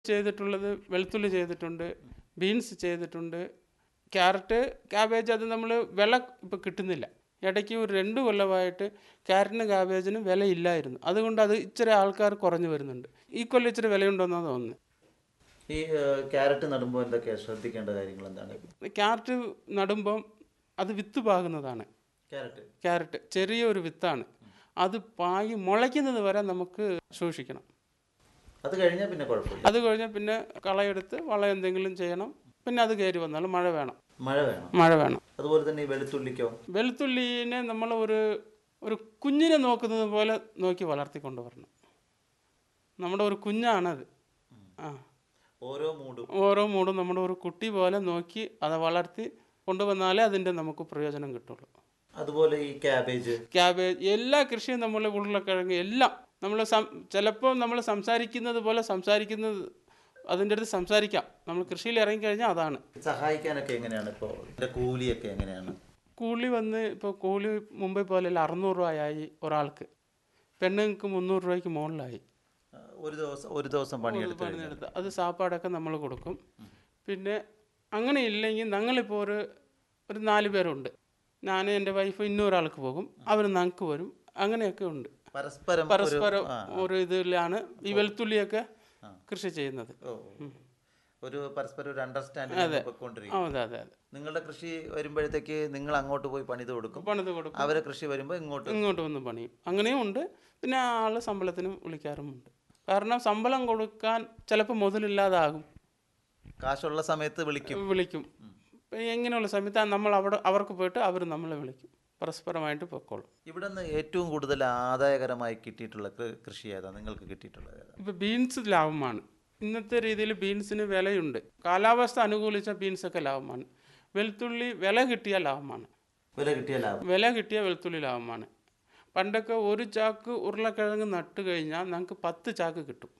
ചെയ്തിട്ടുള്ളത് വെളുത്തുള്ളി ചെയ്തിട്ടുണ്ട് ബീൻസ് ചെയ്തിട്ടുണ്ട് ക്യാരറ്റ് ക്യാബേജ് അത് നമ്മൾ വില ഇപ്പോൾ കിട്ടുന്നില്ല ഇടയ്ക്ക് ഒരു രണ്ട് കൊല്ലമായിട്ട് ക്യാരറ്റിനും ക്യാബേജിനും വില ഇല്ലായിരുന്നു അതുകൊണ്ട് അത് ഇച്ചിരി ആൾക്കാർ കുറഞ്ഞു വരുന്നുണ്ട് ഈ കൊല്ലം ഇച്ചിരി വിലയുണ്ടെന്നാണ് തോന്നുന്നത് ഈ ഏഹ്, ക്യാരറ്റ് നടുമ്പോൾ എന്തൊക്കെയാണ് ശ്രദ്ധിക്കേണ്ട കാര്യങ്ങൾ എന്താണ് ക്യാരറ്റ് നടുമ്പം അത് വിത്ത് പാകുന്നതാണ് ക്യാരറ്റ് ക്യാരറ്റ് ചെറിയൊരു വിത്താണ് അത് പാകി മുളയ്ക്കുന്നത് വരെ നമുക്ക് സൂക്ഷിക്കണം അത് കഴിഞ്ഞാൽ പിന്നെ കുഴപ്പമില്ല അത് കഴിഞ്ഞാൽ പിന്നെ കളയെടുത്ത് വളം എന്തെങ്കിലും ചെയ്യണം പിന്നെ അത് കയറി വന്നാലും മഴ വേണം മഴ വേണം മഴ വേണം അതുപോലെ തന്നെ ഈ വെളുത്തുള്ളിക്കോ വെളുത്തുള്ളിനെ നമ്മൾ ഒരു ഒരു കുഞ്ഞിനെ നോക്കുന്നത് പോലെ നോക്കി വളർത്തിക്കൊണ്ട് വരണം നമ്മുടെ ഒരു കുഞ്ഞാണത് ആ ഓരോ മൂടും ഓരോ മൂടും നമ്മുടെ ഒരു കുട്ടി പോലെ നോക്കി അത് വളർത്തി കൊണ്ടുവന്നാലേ അതിൻ്റെ നമുക്ക് പ്രയോജനം കിട്ടുള്ളൂ അതുപോലെ ഈ ക്യാബേജ് ക്യാബേജ് എല്ലാ കൃഷിയും നമ്മൾ ഉരുളക്കിഴങ്ങ് എല്ലാം നമ്മൾ സം ചിലപ്പോൾ നമ്മൾ സംസാരിക്കുന്നത് പോലെ സംസാരിക്കുന്നത് അതിൻ്റെ അടുത്ത് സംസാരിക്കാം നമ്മൾ കൃഷിയിൽ ഇറങ്ങിക്കഴിഞ്ഞാൽ അതാണ് സഹായിക്കാനൊക്കെ എങ്ങനെയാണ് ഇപ്പോൾ ഇതിന്റെ കൂലിയൊക്കെ എങ്ങനെയാണ് കൂലി വന്ന് ഇപ്പോൾ കൂലി മുമ്പേ പോലെയല്ല അറുന്നൂറ് രൂപയായി ഒരാൾക്ക് പെണ്ണുങ്ങൾക്ക് മുന്നൂറ് രൂപയ്ക്ക് മുകളിലായി ആ, ഒരു ദിവസം ഒരു ദിവസം പണിയെടുത്ത് കഴിഞ്ഞാൽ പണിയെടുത്ത് അത് സാപ്പാടൊക്കെ നമ്മൾ കൊടുക്കും പിന്നെ അങ്ങനെ ഇല്ലെങ്കിൽ ഞങ്ങളിപ്പോൾ ഒരു ഒരു നാല് പേരുണ്ട് ഞാൻ എൻ്റെ വൈഫ് ഇന്നൊരാൾക്ക് പോകും അവർ ഞങ്ങൾക്ക് വരും അങ്ങനെയൊക്കെ ഉണ്ട് പരസ്പരം ഒരു- പരസ്പരം ആ, ഒരു ഇതിലാണ് ഈ വെളുത്തുള്ളിയൊക്കെ കൃഷി ചെയ്യുന്നത് ഓ, ഒരു പരസ്പരം ഒരു അണ്ടർസ്റ്റാൻഡിംഗ് പൊയ്ക്കൊണ്ടിരിക്കും ആ, അതെ അതെ അതെ നിങ്ങളുടെ കൃഷി വരുമ്പോഴത്തേക്ക് നിങ്ങൾ അങ്ങോട്ട് പോയി പണിത് കൊടുക്കും പണിത് കൊടുക്കും അവരെ കൃഷി വരുമ്പോൾ ഇങ്ങോട്ട് ഇങ്ങോട്ട് വന്ന് പണിയും അങ്ങനെയും ഉണ്ട് പിന്നെ ആൾ ശമ്പളത്തിനും വിളിക്കാറുമുണ്ട് കാരണം ശമ്പളം കൊടുക്കാൻ ചിലപ്പോൾ മുതലില്ലാതാകും കാശുള്ള സമയത്ത് വിളിക്കും വിളിക്കും ഇപ്പം എങ്ങനെയുള്ള സമയത്ത് നമ്മൾ അവിടെ അവർക്ക് പോയിട്ട് അവർ നമ്മളെ വിളിക്കും പരസ്പരമായിട്ട് പൊക്കോളും ഇവിടെ നിന്ന് ഏറ്റവും കൂടുതൽ ആദായകരമായി കിട്ടിയിട്ടുള്ള കൃ- കൃഷി ഏതാ നിങ്ങൾക്ക് കിട്ടിയിട്ടുള്ളത് ഏതാ ഇപ്പം ബീൻസ് ലാഭമാണ് ഇന്നത്തെ രീതിയിൽ ബീൻസിന് വിലയുണ്ട് കാലാവസ്ഥ അനുകൂലിച്ച ബീൻസൊക്കെ ലാഭമാണ് വെളുത്തുള്ളി വില കിട്ടിയ ലാഭമാണ് വില കിട്ടിയ ലാഭം വില കിട്ടിയ വെളുത്തുള്ളി ലാഭമാണ് പണ്ടൊക്കെ ഒരു ചാക്ക് ഉരുളക്കിഴങ്ങ് നട്ട് കഴിഞ്ഞാൽ നമുക്ക് പത്ത് ചാക്ക് കിട്ടും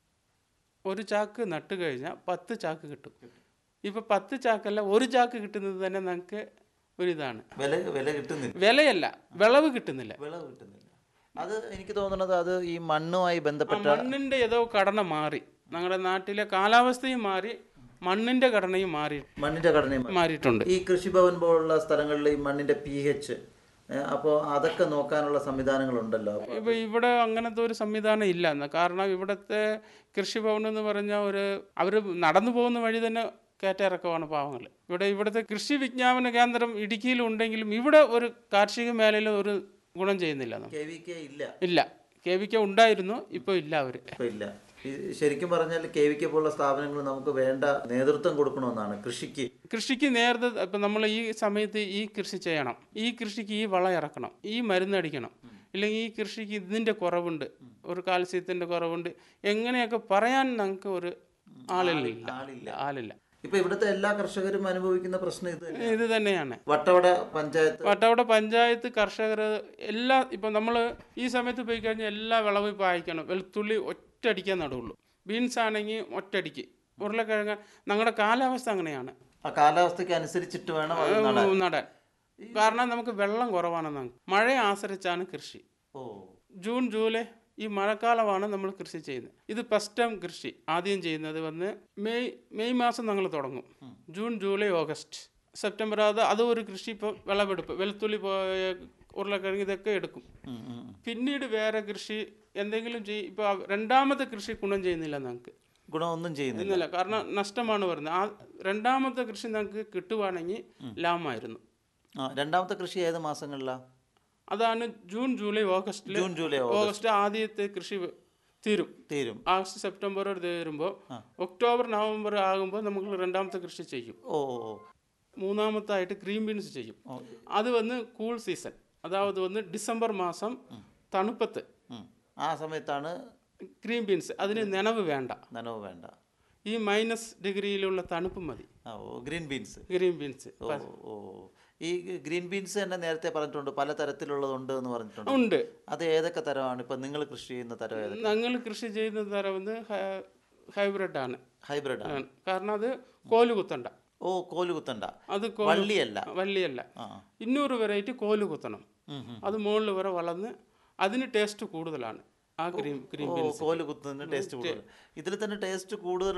ഒരു ചാക്ക് നട്ട് കഴിഞ്ഞാൽ പത്ത് ചാക്ക് കിട്ടും ഇപ്പം പത്ത് ചാക്കല്ല ഒരു ചാക്ക് കിട്ടുന്നത് തന്നെ നമുക്ക് ഒരിതാണ് വില വില കിട്ടുന്നില്ല വിലയല്ല വിളവ് കിട്ടുന്നില്ല വിളവ് കിട്ടുന്നില്ല അത് എനിക്ക് തോന്നുന്നത് അത് ഈ മണ്ണുമായി ആ ബന്ധപ്പെട്ട മണ്ണിൻ്റെ ഏതോ ഘടന മാറി ഞങ്ങളുടെ നാട്ടിലെ കാലാവസ്ഥയും മാറി മണ്ണിൻ്റെ ഘടനയും മാറി മണ്ണിന്റെ ഘടനയും മാറിയിട്ടുണ്ട് ഈ കൃഷിഭവൻ പോലുള്ള സ്ഥലങ്ങളിൽ ഈ മണ്ണിന്റെ പി എച്ച് അപ്പോൾ അതൊക്കെ നോക്കാനുള്ള സംവിധാനങ്ങളുണ്ടല്ലോ അപ്പൊ ഇപ്പൊ ഇവിടെ അങ്ങനത്തെ ഒരു സംവിധാനം ഇല്ല എന്ന് കാരണം ഇവിടുത്തെ കൃഷിഭവൻ എന്ന് പറഞ്ഞാൽ ഒരു അവർ നടന്നു പോകുന്ന വഴി തന്നെ കയറ്റിറക്കമാണ് പാവങ്ങൾ ഇവിടെ ഇവിടുത്തെ കൃഷി വിജ്ഞാപന കേന്ദ്രം ഇടുക്കിയിലുണ്ടെങ്കിലും ഇവിടെ ഒരു കാർഷിക മേഖലയിൽ ഒരു ഗുണം ചെയ്യുന്നില്ല നമുക്ക്. കെ വി കെ ഇല്ല ഇല്ല കെ വി കെ ഉണ്ടായിരുന്നു ഇപ്പോൾ ഇല്ല അവർ ഇപ്പൊ ഇല്ല ഈ ശരിക്കും പറഞ്ഞാൽ കെ വി കെ പോലുള്ള സ്ഥാപനങ്ങൾ നമുക്ക് വേണ്ട നേതൃത്വം കൊടുക്കണമെന്നാണ് കൃഷിക്ക് കൃഷിക്ക് നേരത്തെ ഇപ്പം നമ്മൾ ഈ സമയത്ത് ഈ കൃഷി ചെയ്യണം ഈ കൃഷിക്ക് ഈ വളം ഇറക്കണം ഈ മരുന്നടിക്കണം ഇല്ലെങ്കിൽ ഈ കൃഷിക്ക് ഇതിൻ്റെ കുറവുണ്ട് ഒരു കാൽസ്യത്തിൻ്റെ കുറവുണ്ട് എങ്ങനെയൊക്കെ പറയാൻ ഞങ്ങൾക്ക് ഒരു ആളില്ല ആളില്ല ആളില്ല ഇപ്പൊ ഇവിടുത്തെ എല്ലാ കർഷകരും അനുഭവിക്കുന്ന പ്രശ്നം ഇത് തന്നെ ഇത് തന്നെയാണ് വട്ടവട പഞ്ചായത്ത് വട്ടവട പഞ്ചായത്ത് കർഷകർ എല്ലാ ഇപ്പം നമ്മൾ ഈ സമയത്ത് പോയി കഴിഞ്ഞാൽ എല്ലാ വിളവും ഇപ്പോൾ അയക്കണം വെളുത്തുള്ളി ഒറ്റയടിക്കാൻ നടുള്ളൂ ബീൻസ് ആണെങ്കിൽ ഒറ്റയടിക്ക് ഉരുളക്കിഴങ്ങ് ഞങ്ങളുടെ കാലാവസ്ഥ അങ്ങനെയാണ് ആ കാലാവസ്ഥയ്ക്ക് അനുസരിച്ചിട്ട് വേണം അത് നടാൻ നടാൻ കാരണം നമുക്ക് വെള്ളം കുറവാണ് നമുക്ക് മഴയെ ആശ്രയിച്ചാണ് കൃഷി ഓ ജൂൺ ജൂലൈ ഈ മഴക്കാലമാണ് നമ്മൾ കൃഷി ചെയ്യുന്നത് ഇത് ഫസ്റ്റ് ടൈം കൃഷി ആദ്യം ചെയ്യുന്നത് വന്ന് മെയ് മെയ് മാസം ഞങ്ങൾ തുടങ്ങും ജൂൺ ജൂലൈ ഓഗസ്റ്റ് സെപ്റ്റംബർ അത് അത് ഒരു കൃഷി ഇപ്പോൾ വിളവെടുപ്പ് വെളുത്തുള്ളി പോയ ഉരുളക്കിഴങ്ങ് ഇതൊക്കെ എടുക്കും ഉം, ഉം, ഉം. പിന്നീട് വേറെ കൃഷി എന്തെങ്കിലും ചെയ്യും ഇപ്പോൾ രണ്ടാമത്തെ കൃഷി ഗുണം ചെയ്യുന്നില്ല ഞങ്ങൾക്ക് ഗുണമൊന്നും ചെയ്യുന്നില്ല ഇന്നില്ല കാരണം നഷ്ടമാണ് വരുന്നത് ആ രണ്ടാമത്തെ കൃഷി ഞങ്ങൾക്ക് കിട്ടുവാണെങ്കിൽ ലാഭമായിരുന്നു ആ രണ്ടാമത്തെ കൃഷി ഏത് മാസങ്ങളിലാ അതാണ് ജൂൺ ജൂലൈ ഓഗസ്റ്റിൽ ജൂൺ ജൂലൈ ഓഗസ്റ്റ് ആദ്യത്തെ കൃഷി തീരും തീരും ആഗസ്റ്റ് സെപ്റ്റംബർ തീരുമ്പോൾ ഒക്ടോബർ നവംബർ ആകുമ്പോൾ നമുക്ക് രണ്ടാമത്തെ കൃഷി ചെയ്യും ഓ ഓ, ഓ. മൂന്നാമത്തായിട്ട് ഗ്രീൻ ബീൻസ് ചെയ്യും ഓ. അത് വന്ന് കൂൾ സീസൺ അതായത് വന്ന് ഡിസംബർ മാസം തണുപ്പത്ത് ഉം. ആ സമയത്താണ് ഗ്രീൻ ബീൻസ് അതിന് നനവ് വേണ്ട നനവ് വേണ്ട ഈ മൈനസ് ഡിഗ്രിയിലുള്ള തണുപ്പ് മതി ആ, ഓ ഗ്രീൻ ബീൻസ് ഗ്രീൻ ബീൻസ് ഓ ഓ ഈ ഗ്രീൻ ബീൻസ് തന്നെ നേരത്തെ പറഞ്ഞിട്ടുണ്ട് പല തരത്തിലുള്ളതുണ്ട് എന്ന് പറഞ്ഞിട്ടുണ്ട് ഉണ്ട് അത് ഏതൊക്കെ തരമാണ് ഇപ്പം നിങ്ങൾ കൃഷി ചെയ്യുന്ന തരം ഏതൊക്കെ ഞങ്ങൾ കൃഷി ചെയ്യുന്ന തരം വന്ന് ഹൈബ്രിഡ് ആണ് ഹൈബ്രിഡ് ആണ് ആണ്. കാരണം അത് കോല് കുത്തണ്ട ഓ കോല് കുത്തണ്ട അത് കോ- വള്ളിയല്ല വള്ളിയല്ല ആ ഇന്നൂറ് വെറൈറ്റി കോല് കുത്തണം ഉം, ഉം. അത് മുകളിൽ വരെ വളർന്ന് അതിന് ടേസ്റ്റ് കൂടുതലാണ് ആ ഗ്രീൻ ഗ്രീൻ ഓ ബീൻസ് കോല് കുത്തുന്നതിന് ടേസ്റ്റ് കൂടുതൽ ഇതിൽ തന്നെ ടേസ്റ്റ് കൂടുതൽ